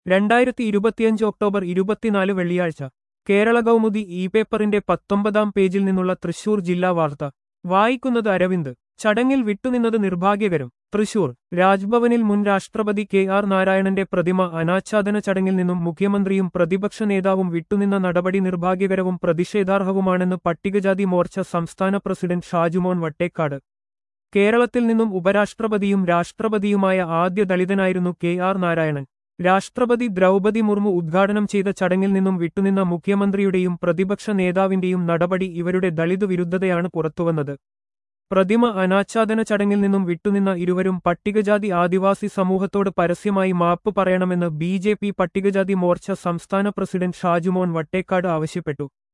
രണ്ടായിരത്തി ഇരുപത്തിയഞ്ച് ഒക്ടോബർ ഇരുപത്തിനാല് വെള്ളിയാഴ്ച കേരള കൗമുദി ഇ പേപ്പറിന്റെ പത്തൊമ്പതാം പേജിൽ നിന്നുള്ള തൃശൂർ ജില്ലാ വാർത്ത വായിക്കുന്നത് അരവിന്ദ് ചടങ്ങിൽ വിട്ടുനിന്നത് നിർഭാഗ്യകരം തൃശൂർ രാജ്ഭവനിൽ മുൻ രാഷ്ട്രപതി കെ ആർ നാരായണന്റെ പ്രതിമ അനാച്ഛാദന ചടങ്ങിൽ നിന്നും മുഖ്യമന്ത്രിയും പ്രതിപക്ഷ നേതാവും വിട്ടുനിന്ന നടപടി നിർഭാഗ്യകരവും പ്രതിഷേധാർഹവുമാണെന്ന് പട്ടികജാതി മോർച്ച സംസ്ഥാന പ്രസിഡന്റ് ഷാജുമോൻ വട്ടേക്കാട് കേരളത്തിൽ നിന്നും ഉപരാഷ്ട്രപതിയും രാഷ്ട്രപതിയുമായ ആദ്യ ദളിതനായിരുന്നു കെ ആർ നാരായണൻ രാഷ്ട്രപതി ദ്രൗപതി മുർമു ഉദ്ഘാടനം ചെയ്ത ചടങ്ങിൽ നിന്നും വിട്ടുനിന്ന മുഖ്യമന്ത്രിയുടെയും പ്രതിപക്ഷ നേതാവിന്റെയും നടപടി ഇവരുടെ ദളിത് വിരുദ്ധതയാണ് പുറത്തുവന്നത് പ്രതിമ അനാച്ഛാദന ചടങ്ങിൽ നിന്നും വിട്ടുനിന്ന ഇരുവരും പട്ടികജാതി ആദിവാസി സമൂഹത്തോട് പരസ്യമായി മാപ്പ് പറയണമെന്ന് ബി ജെ പി പട്ടികജാതി മോർച്ച സംസ്ഥാന പ്രസിഡന്റ് ഷാജുമോൻ വട്ടേക്കാട് ആവശ്യപ്പെട്ടു